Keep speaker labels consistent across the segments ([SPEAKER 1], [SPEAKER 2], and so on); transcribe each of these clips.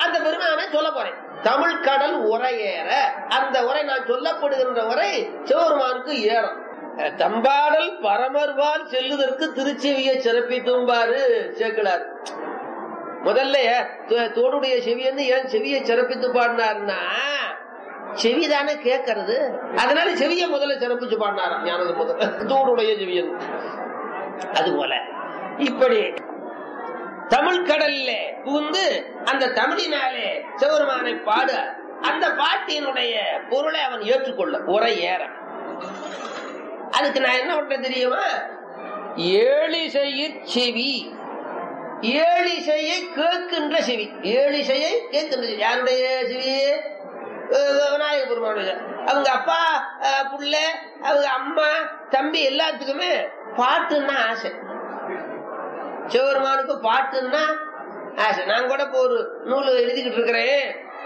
[SPEAKER 1] அந்த பெருமானை சொல்ல போறேன் தமிழ் கடல் உரையேற அந்த உரை நான் சொல்லப்படுகின்ற உரை சிவபெருமானுக்கு ஏறம் அஹ், தம்பாடல் பரமர்வால் செல்லுதற்கு திருச்செவியை சிறப்பித்தும்பாரு சேர்க்கிறார் முதல்ல தோ- தோடுடைய செவியன்னு ஏன் செவியை சிறப்பித்து பாடினார்னா செவிதானே கேட்கறது அதனால செவியை முதல்ல சிறப்பிச்சு பாடினாராம் ஞானது முதல்ல தோடுடைய செவியன் அது போல இப்படி தமிழ் கடல்ல புகுந்து அந்த தமிழினாலே சிவருமானை பாட அந்த பாட்டினுடைய பொருளை அவன் ஏற்றுக்கொள்ள உரை ஏற அதுக்கு நான் என்ன பண்றேன் தெரியுமா ஏழிசையிற் செவி ஏழிசையை கேட்கின்ற செவி ஏழிசையை கேட்கின்ற செவி யாருடைய செவி அஹ் விநாயக பெருமானுடைய அவங்க அப்பா அஹ் புள்ள அவங்க அம்மா தம்பி எல்லாத்துக்குமே பாட்டுன்னா ஆசை சிவபெருமானுக்கு பாட்டுன்னா ஆசை நான் கூட இப்போ ஒரு நூல் எழுதிக்கிட்டு இருக்கிறேன்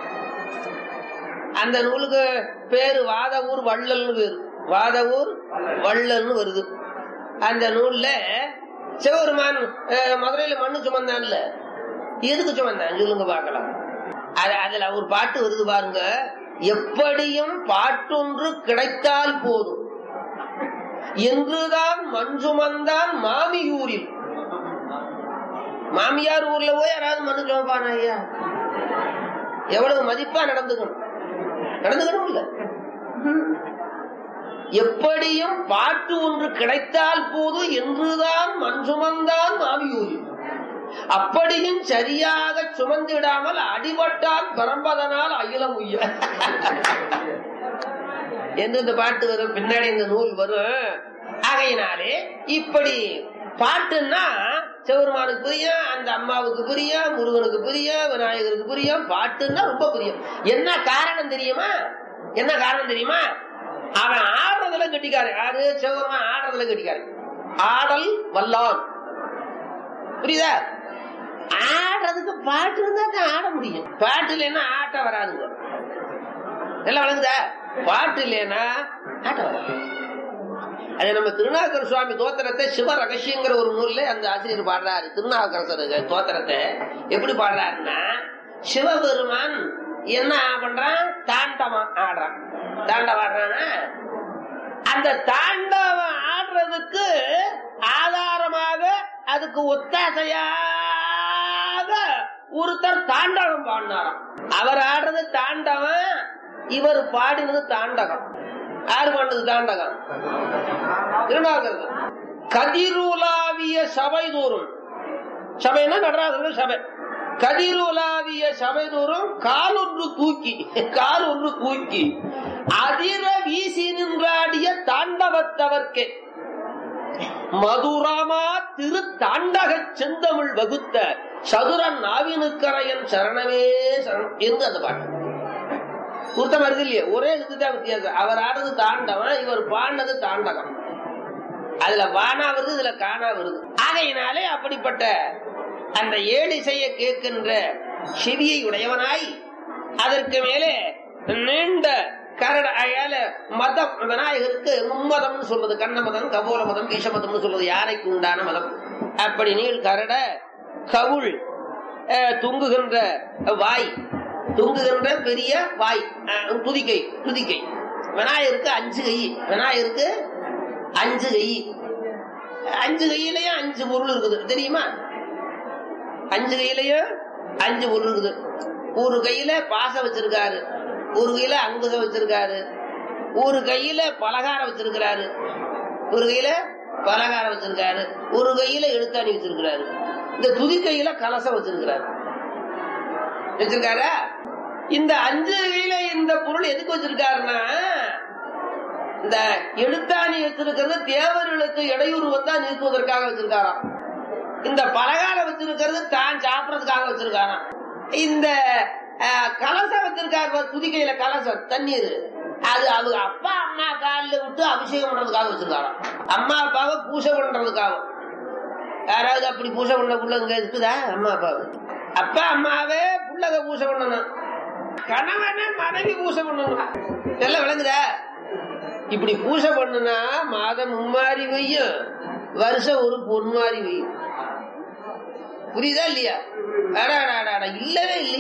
[SPEAKER 1] அந்த நூலுக்கு பேரு வாதவூர் வள்ளல்னு பேரு வாதவூர் வள்ளல்னு வருது அந்த நூல்ல சிவபெருமான் அஹ், மதுரையில மண்ணு சுமந்தான்ல எதுக்கு சுமந்தான் சொல்லுங்க பார்க்கலாம் அது அதுல ஒரு பாட்டு வருது பாருங்க எப்படியும் பாட்டொன்று கிடைத்தால் போதும் என்றுதான் மண் சுமந்தான் மாமியூரில் மாமியார் ஊர்ல போய் யாராவது மண்ணு சுமப்பானா ஐயா எவ்வளவு மதிப்பா நடந்துக்கணும் நடந்துக்கணும் இல்ல எப்படியும் பாட்டு ஒன்று கிடைத்தால் போது என்றுதான் மண் சுமந்தான் மாவியூரில் அப்படியும் சரியாக சுமந்திடாமல் அடிபட்டால் பரம்பதனால் அகிலம் உய்ய என்று இந்த பாட்டு வரும் பின்னாடி இந்த நூல் வரும் ஆகையினாலே இப்படி பாட்டுன்னா சிவருமானுக்கு புரியும் அந்த அம்மாவுக்கு புரியும் முருகனுக்கு புரியும் விநாயகருக்கு புரியும் பாட்டுன்னா ரொம்ப புரியும் என்ன காரணம் தெரியுமா என்ன காரணம் தெரியுமா அவன் ஆடுறதுல கட்டிக்காரு யாரு சிவருமான் ஆடுறதுல கட்டிக்காரு ஆடல் வல்லான் புரியுதா ஆடுறதுக்கு பாட்டு இருந்தா தான் ஆட முடியும் பாட்டு இல்லைன்னா ஆட்ட வராதுங்க எல்லாம் வழங்குதா பாட்டு இல்லைன்னா ஆட்ட வராது அது நம்ம திருநாகர் சுவாமி தோத்திரத்தை சிவ ரகசியங்கிற ஒரு நூல்ல அந்த ஆசிரியர் பாடுறாரு திருநாவுக்கரசர் தோத்திரத்தை எப்படி பாடுறாருன்னா சிவபெருமான் என்ன பண்றான் தாண்டவம் ஆடுறான் தாண்டவம் ஆடுறானா அந்த தாண்டவம் ஆடுறதுக்கு ஆதாரமாக அதுக்கு ஒத்தாசையாக ஒருத்தர் தாண்டவம் பாடினாராம் அவர் ஆடுறது தாண்டவம் இவர் பாடினது தாண்டகம் யாரு பாடினது தாண்டகம் திருநாகர் கதிருலாவிய சபை தோறும் சபைனா நடராஜர்கள் சபை கதிருலாவிய சபை தோறும் கால் ஒன்று தூக்கி கால் ஒன்று தூக்கி அதிர வீசி நின்றாடிய தாண்டவத்தவர்க்கே மதுராமா திரு தாண்டக செந்தமிழ் வகுத்த சதுரன் நாவினுக்கரையன் சரணமே சரணம் என்று அந்த பாட்டு கூட்டம் வருது இல்லையா ஒரே இதுதான் வித்தியாசம் அவர் ஆடுறது தாண்டவன் இவர் பாடினது தாண்டகம் அதுல வானா வருது இதுல காணா வருது ஆகையினாலே அப்படிப்பட்ட அந்த ஏழிசையை கேட்கின்ற செவியை உடையவனாய் அதற்கு மேலே நீண்ட கரட அயால மதம் விநாயகருக்கு மும்மதம்னு சொல்றது கண்ண மதம் கபோல மதம் ஈசமதம்னு சொல்றது யானைக்கு உண்டான மதம் அப்படி நீள் கரட கவுள் அஹ், துங்குகின்ற வாய் துங்குகின்ற பெரிய வாய் அஹ், துதிக்கை துதிக்கை விநாயகருக்கு அஞ்சு கை விநாயகருக்கு அஞ்சு கை அஞ்சு கையிலயும் அஞ்சு பொருள் இருக்குது தெரியுமா அஞ்சு கையிலயும் அஞ்சு பொருள் இருக்குது ஒரு கையில பாசம் வச்சிருக்காரு ஒரு கையில அங்குசம் வச்சிருக்காரு ஒரு கையில பலகாரம் வச்சிருக்கிறாரு ஒரு கையில பலகாரம் வச்சிருக்காரு ஒரு கையில எழுத்தாணி வச்சிருக்கிறாரு இந்த துதி கையில கலசம் வச்சிருக்கிறாரு வச்சிருக்காரா இந்த அஞ்சு கையில இந்த பொருள் எதுக்கு வச்சிருக்காருன்னா இந்த எழுத்தாணி வச்சிருக்கிறது தேவர்களுக்கு இடையூறு வந்தா நீக்குவதற்காக வச்சிருக்காராம் இந்த பலகாரம் வச்சிருக்கிறது தான் சாப்பிடறதுக்காக வச்சிருக்காராம் இந்த அஹ், கலசம் வச்சிருக்காரு பாரு, துதிக்கையில கலசம் தண்ணீர் அது அவங்க அப்பா அம்மா காலில் விட்டு அபிஷேகம் பண்றதுக்காக வச்சிருக்காராம் அம்மா அப்பாவை பூஜை பண்றதுக்காக யாராவது அப்படி பூஜை பண்ண புள்ள இங்க இருக்குதா அம்மா அப்பாவை அப்பா அம்மாவே புள்ளக பூஜை பண்ணணும் கணவனை மனைவி பூஜை பண்ணணும் எல்லாம் விளங்குதா இப்படி பூஜை பண்ணுனா மாதம் மும்மாறி வையும் வருஷம் ஒரு பொன்மாறி வையும் புரியுதா இல்லையா அடா, அடா, அடா, அடா, இல்லவே இல்லை